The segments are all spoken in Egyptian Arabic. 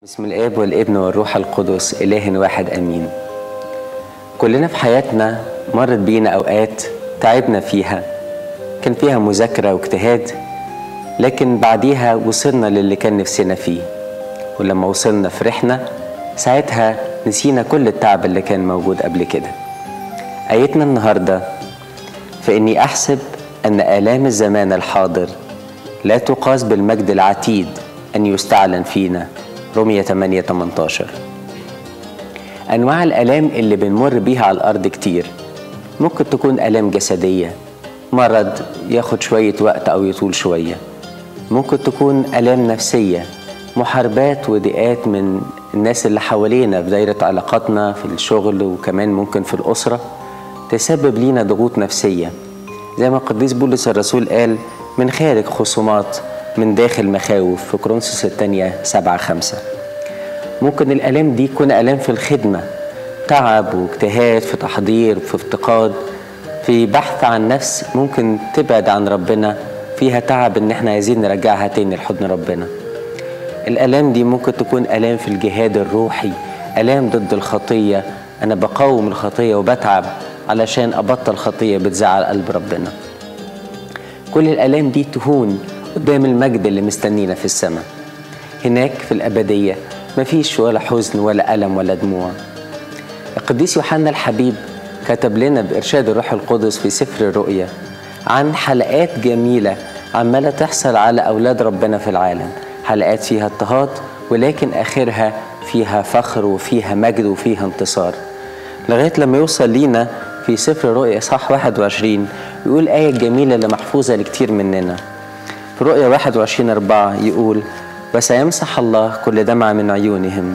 بسم الاب والابن والروح القدس اله واحد امين كلنا في حياتنا مرت بينا اوقات تعبنا فيها كان فيها مذاكره واجتهاد لكن بعديها وصلنا للي كان نفسنا فيه ولما وصلنا فرحنا ساعتها نسينا كل التعب اللي كان موجود قبل كده ايتنا النهارده فاني احسب ان الام الزمان الحاضر لا تقاس بالمجد العتيد ان يستعلن فينا رمية 8 18 أنواع الآلام اللي بنمر بيها على الأرض كتير ممكن تكون آلام جسدية مرض ياخد شوية وقت أو يطول شوية ممكن تكون آلام نفسية محاربات وضيقات من الناس اللي حوالينا في دايرة علاقاتنا في الشغل وكمان ممكن في الأسرة تسبب لينا ضغوط نفسية زي ما القديس بولس الرسول قال من خارج خصومات من داخل مخاوف في كورنثوس الثانية سبعة خمسة ممكن الآلام دي تكون آلام في الخدمة تعب واجتهاد في تحضير في افتقاد في بحث عن نفس ممكن تبعد عن ربنا فيها تعب ان احنا عايزين نرجعها تاني لحضن ربنا الآلام دي ممكن تكون آلام في الجهاد الروحي آلام ضد الخطية أنا بقاوم الخطية وبتعب علشان أبطل خطية بتزعل قلب ربنا كل الآلام دي تهون قدام المجد اللي مستنينا في السماء هناك في الأبدية مفيش ولا حزن ولا ألم ولا دموع القديس يوحنا الحبيب كتب لنا بإرشاد الروح القدس في سفر الرؤيا عن حلقات جميلة عمالة تحصل على أولاد ربنا في العالم حلقات فيها اضطهاد ولكن آخرها فيها فخر وفيها مجد وفيها انتصار لغاية لما يوصل لينا في سفر الرؤيا صح 21 يقول آية جميلة اللي محفوظة لكتير مننا في رؤيا 21 4 يقول وسيمسح الله كل دمعة من عيونهم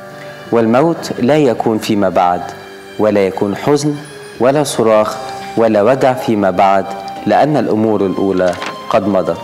والموت لا يكون فيما بعد ولا يكون حزن ولا صراخ ولا وجع فيما بعد لأن الأمور الأولى قد مضت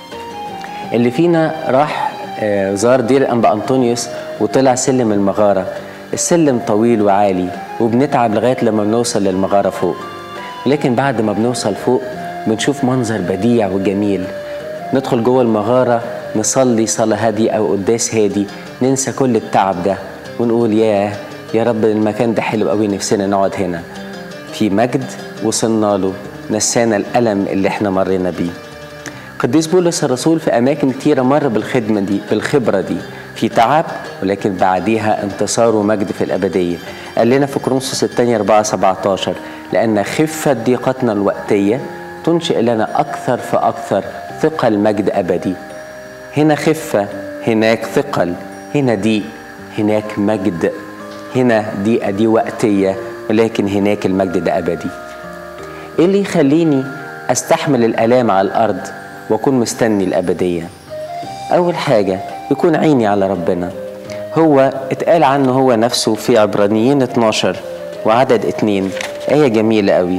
اللي فينا راح زار دير أنبا أنطونيوس وطلع سلم المغارة السلم طويل وعالي وبنتعب لغاية لما بنوصل للمغارة فوق لكن بعد ما بنوصل فوق بنشوف منظر بديع وجميل ندخل جوه المغارة نصلي صلاة هادية أو قداس هادي ننسى كل التعب ده ونقول ياه يا رب المكان ده حلو قوي نفسنا نقعد هنا في مجد وصلنا له نسانا الألم اللي احنا مرينا بيه قديس بولس الرسول في أماكن كتيرة مر بالخدمة دي بالخبرة دي في تعب ولكن بعديها انتصار ومجد في الأبدية قال لنا في كورنثوس الثانية 4 17 لأن خفة ضيقتنا الوقتية تنشئ لنا أكثر فأكثر ثقل مجد أبدي هنا خفة هناك ثقل هنا ضيق هناك مجد هنا ضيقة دي وقتية ولكن هناك المجد ده أبدي إيه اللي يخليني أستحمل الآلام على الأرض وأكون مستني الأبدية أول حاجة يكون عيني على ربنا هو اتقال عنه هو نفسه في عبرانيين 12 وعدد اتنين آية جميلة قوي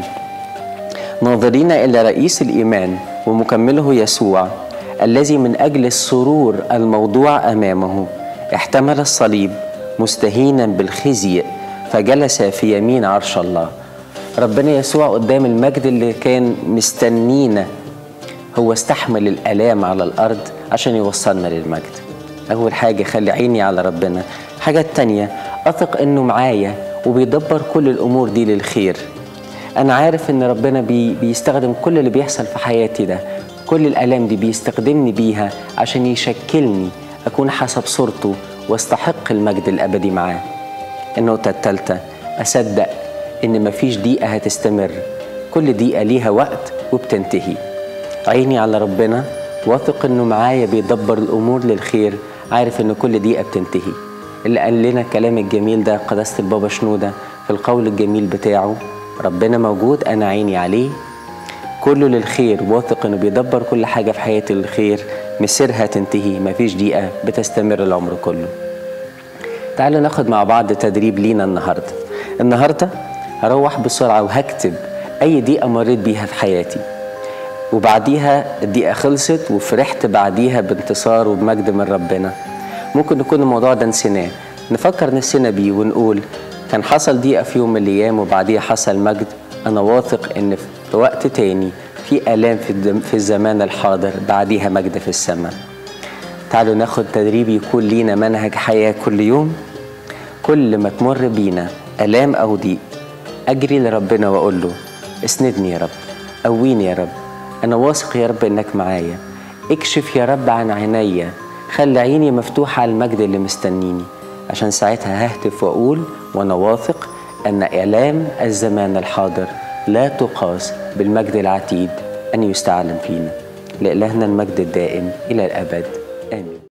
ناظرين إلى رئيس الإيمان ومكمله يسوع الذي من أجل السرور الموضوع أمامه احتمل الصليب مستهينا بالخزي فجلس في يمين عرش الله ربنا يسوع قدام المجد اللي كان مستنينا هو استحمل الآلام على الأرض عشان يوصلنا للمجد أول حاجة خلي عيني على ربنا حاجة التانية أثق إنه معايا وبيدبر كل الأمور دي للخير أنا عارف إن ربنا بي بيستخدم كل اللي بيحصل في حياتي ده كل الآلام دي بيستخدمني بيها عشان يشكلني أكون حسب صورته واستحق المجد الأبدي معاه النقطة الثالثة أصدق إن مفيش دقيقة هتستمر كل دقيقة ليها وقت وبتنتهي عيني على ربنا واثق إنه معايا بيدبر الأمور للخير عارف إن كل دقيقة بتنتهي اللي قال لنا الكلام الجميل ده قداسة البابا شنودة في القول الجميل بتاعه ربنا موجود أنا عيني عليه كله للخير واثق انه بيدبر كل حاجه في حياتي للخير مسيرها تنتهي مفيش دقيقه بتستمر العمر كله تعالوا ناخد مع بعض تدريب لينا النهارده النهارده هروح بسرعه وهكتب اي دقيقه مريت بيها في حياتي وبعديها الدقيقه خلصت وفرحت بعديها بانتصار وبمجد من ربنا ممكن يكون الموضوع ده نسيناه نفكر نفسنا بيه ونقول كان حصل دقيقه في يوم من الايام وبعديها حصل مجد انا واثق ان في وقت تاني في آلام في, في الزمان الحاضر بعديها مجد في السماء تعالوا ناخد تدريب يكون لينا منهج حياة كل يوم كل ما تمر بينا آلام أو ضيق أجري لربنا وأقول له اسندني يا رب قويني يا رب أنا واثق يا رب إنك معايا اكشف يا رب عن عينيا خلي عيني مفتوحة على المجد اللي مستنيني عشان ساعتها ههتف وأقول وأنا واثق أن آلام الزمان الحاضر لا تقاس بالمجد العتيد أن يستعلم فينا لإلهنا المجد الدائم إلى الأبد آمين